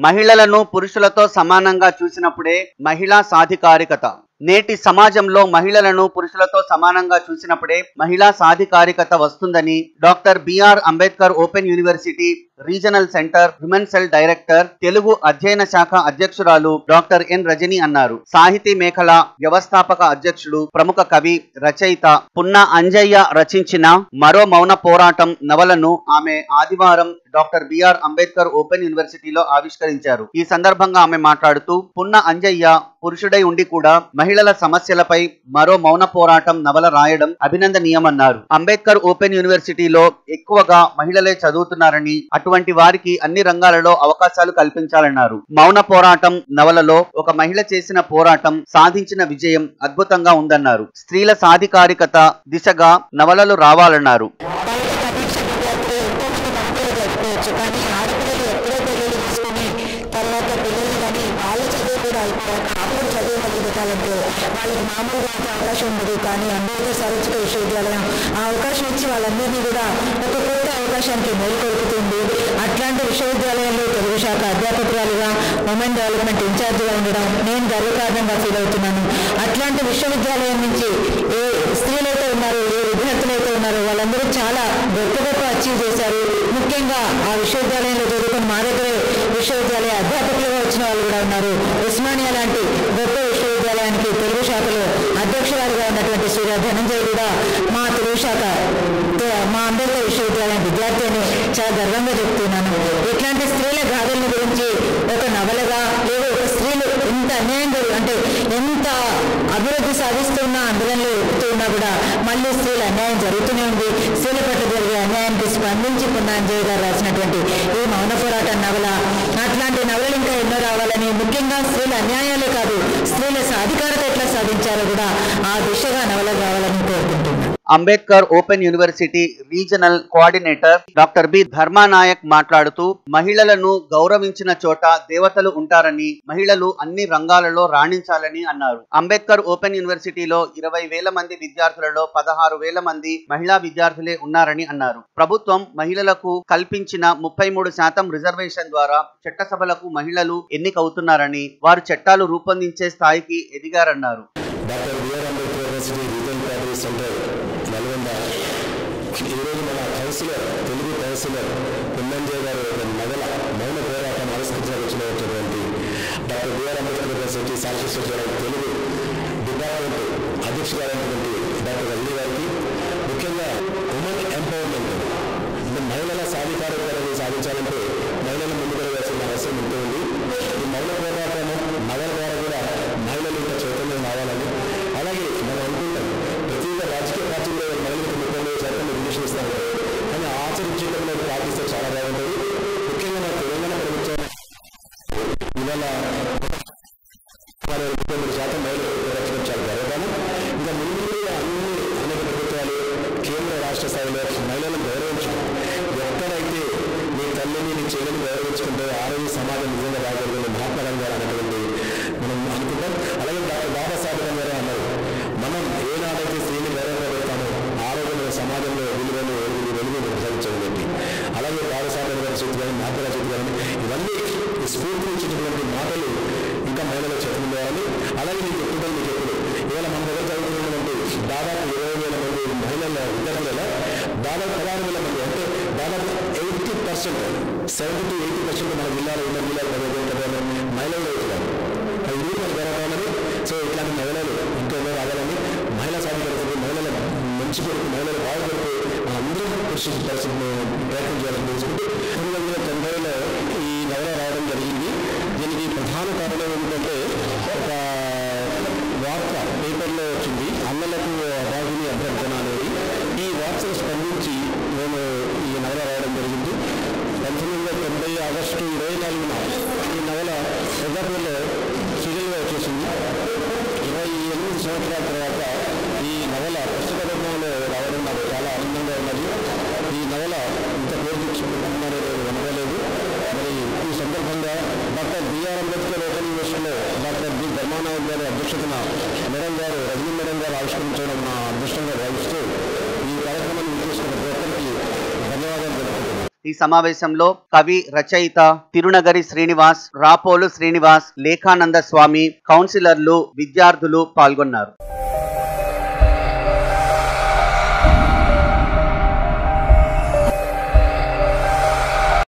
మహిళలను పురుషులతో సమానంగా చూసినప్పుడే మహిళా సాధికారికత నేటి సమాజంలో మహిళలను పురుషులతో సమానంగా చూసినప్పుడే మహిళా సాధికారికత వస్తుందని doctor BR Ambedkar open university regional centre human cell director Telugu అధ్యయన శాఖ అధ్యక్షురాలు డాక్టర్ ఎన్ రజని అన్నారు సాహితీ మేఖల వ్యవస్థాపక అధ్యక్షుడు ప్రముఖ కవి రచయిత పున్న అంజయ్య రచించిన మరో మౌన పోరాటం నవలను ఆమె ఆదివారం డాక్టర్ బిఆర్ అంబేద్కర్ ఓపెన్ యూనివర్సిటీలో ఆవిష్కరించారు ఈ సందర్భంగా ఆమె మాట్లాడుతూ పున్న అంజయ్య పురుషుడై ఉండి కూడా మహిళల సమస్యలపై మరో మౌన పోరాటం నవల రాయడం అభినందనీయమన్నారు అంబేద్కర్ ఓపెన్ యూనివర్సిటీలో ఎక్కువగా మహిళలే చదువుతున్నారని అటువంటి వారికి అన్ని రంగాలలో అవకాశాలు కల్పించాలన్నారు మౌన పోరాటం నవలలో ఒక మహిళ చేసిన పోరాటం సాధించిన విజయం అద్భుతంగా ఉందన్నారు స్త్రీల సాధికారికత దిశగా నవలలు రావాలన్నారు బయట పరీక్ష విద్యార్థులు ఎంతో కష్టపడి ఎంతో కష్టపడి ఎప్పుడో తెలియని తీసుకొని తర్వాత పిల్లలు కానీ ఆడపిల్లలు ఎప్పుడో తెలియని తీసుకొని తర్వాత వాళ్ళకి మామూలుగా అయితే అవకాశం ఉండదు కానీ అంబేద్కర్ సార్వత్రిక విశ్వవిద్యాలయం ఆ అవకాశం ఇచ్చి వాళ్ళందరినీ కూడా ఒక కొత్త అవకాశానికి మేల్కొల్పుతుంది అట్లాంటి విశ్వవిద్యాలయంలో తెలుగు శాఖ అధ్యాపకురాలుగా ఉమెన్ డెవలప్మెంట్ ఇన్ఛార్జిగా ఉండడం నేను గర్వకారణంగా ఫీల్ అవుతున్నాను అట్లాంటి విశ్వవిద్యాలయం నుంచి ఏ స్త్రీలైతే ఉన్నారో ఏ విద్యార్థులైతే ఉన్నారో వాళ్ళందరూ చాలా గొప్ప గొప్ప అచీవ్ చేశారు ముఖ్యంగా ఆ విశ్వవిద్యాలయంలో చదువుకుని మా దగ్గరే విశ్వవిద్యాలయ అధ్యాపకులుగా వచ్చిన వాళ్ళు కూడా ఉన్నారు ఉస్మానియా లాంటి గొప్ప విశ్వవిద్యాలయానికి తెలుగు శాఖలో అధ్యక్షురాలుగా ఉన్నటువంటి సూర్య ధనంజయ్ కూడా మా తెలుగు శాఖ తే- మా అంబేద్కర్ విశ్వవిద్యాలయం విద్యార్థి అని చాలా గర్వంగా చెప్తున్నాను ఇట్లాంటి స్త్రీల గాథల గురించి ఒక నవలగా లేదా ఒక స్త్రీలు ఎంత అన్యాయం జరుగు అంటే ఎంత అభివృద్ధి సాధిస్తున్నా ఆందోళనలు ఎప్పుతూ ఉన్నా కూడా మళ్ళీ స్త్రీల అన్యాయం జరుగుతూనే ఉంది స్త్రీల పట్ల జరిగే అన్యాయానికి స్పందించి పున్నాంజయ్ గారు రాసినటువంటి ఈ మౌన పోరాటం నవల అట్లాంటి నవలలు ఇంకా ఎన్నో రావాలని ముఖ్యంగా స్త్రీల అన్యాయాలే కాదు స్త్రీల సాధికారత ఎట్లా సాధించారో కూడా ఆ దిశగా నవలలు రావాలని కోరుకుంటున్నాను Ambedkar open university regional coordinator doctor B Dharmanayak మాట్లాడుతూ మహిళలను గౌరవించిన చోట దేవతలు ఉంటారని మహిళలు అన్ని రంగాలలో రాణించాలని అన్నారు అంబేద్కర్ ఓపెన్ యూనివర్సిటీలో ఇరవై వేల మంది విద్యార్థులలో పదహారు వేల మంది మహిళా విద్యార్థులే ఉన్నారని అన్నారు ప్రభుత్వం మహిళలకు కల్పించిన ముప్పై మూడు శాతం రిజర్వేషన్ ద్వారా చట్టసభలకు మహిళలు ఎన్నికవుతున్నారని వారు చట్టాలు రూపొందించే స్థాయికి ఎదిగారన్నారు doctor BR Ambedkar university regional quality centre Nalgonda ఈరోజు మన కౌన్సిలర్ తెలుగు కౌన్సిలర్ పున్నంజయ్ గారు ఒక నవల మౌన పోరాటం ఆవిష్కరించడానికి వచ్చినటువంటి డాక్టర్ బిఆర్ అంబేద్కర్ యూనివర్సిటీ సాంస్కృతిక తెలుగు డిపార్ట్మెంట్ అధ్యక్షురాలైనటువంటి డాక్టర్ రజనీ గారికి ముఖ్యంగా ఉమెన్ ఎంపవర్మెంట్ అంటే మహిళల సాధికారతను సాధించాలంటే మహిళలు ముందుకు వెళ్ళాల్సిన అవసరం ఎంతో ఉంది ఈ మౌన పోరాటం నవల ద్వారా కూడా మహిళలు ఇంకా చైతన్యం రావాలని అలాగే మనం అనుకుంటాం ప్రతి ఒక్క రాజకీయ పార్టీలో మహిళలకు ముప్పై మూడు శాతం రిజర్వేషన్ ఇస్తారు కానీ ఆచరించేటప్పుడు పాటిస్తే చాలా బాగుంటుంది ముఖ్యంగా మన తెలంగాణ ప్రభుత్వం ఇవాళ మరి ముప్పై మూడు శాతం మహిళలు రక్షణ చాలా గర్వకారణం ఇంకా ముందు కూడా అన్ని అనేక ప్రభుత్వాలు కేంద్ర రాష్ట్ర స్థాయిలో మహిళలను గౌరవించడం ఎక్కడైతే నీ తల్లిని నీ చెల్లిని గౌరవించుకుంటే ఆ రోజు సమాజం నిజంగా బాగుంటుంది మహాత్మా గాంధీ గారు అనేటువంటి మనం అనుకుంటాం అలాగే డాక్టర్ బాబాసాహెబ్ గారు అన్నారు మనం ఏనాడైతే స్త్రీని గౌరవంగా పెడతామో ఆ రోజు మన సమాజంలో విలువలు వెలుగులు వెలుగు ప్రసరించడం చెప్పి అలాగే బాబాసాహెబ్ గారి చేతి కానీ మహాత్మా చేతి కానీ ఇవన్నీ ఈ స్ఫూర్తినిచ్చినటువంటి మాటలు ఇంకా మహిళలు చైతన్యం చేయాలి అలాగే నీకు ఎప్పుడు మీకు ఎప్పుడు ఇవాళ మన దగ్గర చదువుతున్నటువంటి దాదాపు ఇరవై వేల మంది మహిళల విద్యార్థులలో దాదాపు పదహారు వేల మంది అంటే దాదాపు eighty percent seventy to eighty percent మన జిల్లాలో ఉన్న జిల్లాలో చదువుకుంటున్న మహిళలు అవుతున్నారు అది ఇది మన గౌరవాలని సో ఇట్లాంటి మహిళలు ఇంకా ఎన్నో రావాలని మహిళా సాధికారతకు మహిళల మంచి కొడుకు మహిళలు బాగుపడుతూ మనందరం కృషి పరిస్థితిని ప్రయత్నం చేయాలని తెలుసుకుంటూ పంతొమ్మిది వందల తొంభైలో ఈ నవల రావడం జరిగింది దీనికి ప్రధాన కారణం ఏమిటంటే ఒక వార్త పేపర్లో వచ్చింది అన్నలకు అభాగిని అభ్యర్థన అనేది ఈ వార్తను స్పందించి నేను ఈ నవల రాయడం జరిగింది పంతొమ్మిది వందల తొంభై ఆగస్టు ఇరవై నాలుగున ఈ నవల ప్రజాపూర్లో సీరియల్గా వచ్చేసింది ఇరవై ఎనిమిది సంవత్సరాల తర్వాత ఈ నవల పుస్తక రూపంలో రావడం నాకు చాలా ఆనందంగా ఉన్నది ఈ నవల ఇంత పేరు తెచ్చుకుంటున్నారో నేను అనుకోలేదు మరి ఈ సందర్భంగా డాక్టర్ బిఆర్ అంబేద్కర్ ఓపెన్ యూనివర్సిటీలో డాక్టర్ బి ధర్మానాయక్ గారి అధ్యక్షతన మేడం గారు రజనీ మేడం గారు ఆవిష్కరించడం నా అదృష్టంగా భావిస్తూ ఈ కార్యక్రమాన్ని విచ్చేసిన ప్రతి ఒక్కరికి ధన్యవాదాలు తెలుపుతున్నాను ఈ సమావేశంలో కవి రచయిత తిరునగరి శ్రీనివాస్ రాపోలు శ్రీనివాస్ లేఖానంద స్వామి కౌన్సిలర్లు విద్యార్థులు పాల్గొన్నారు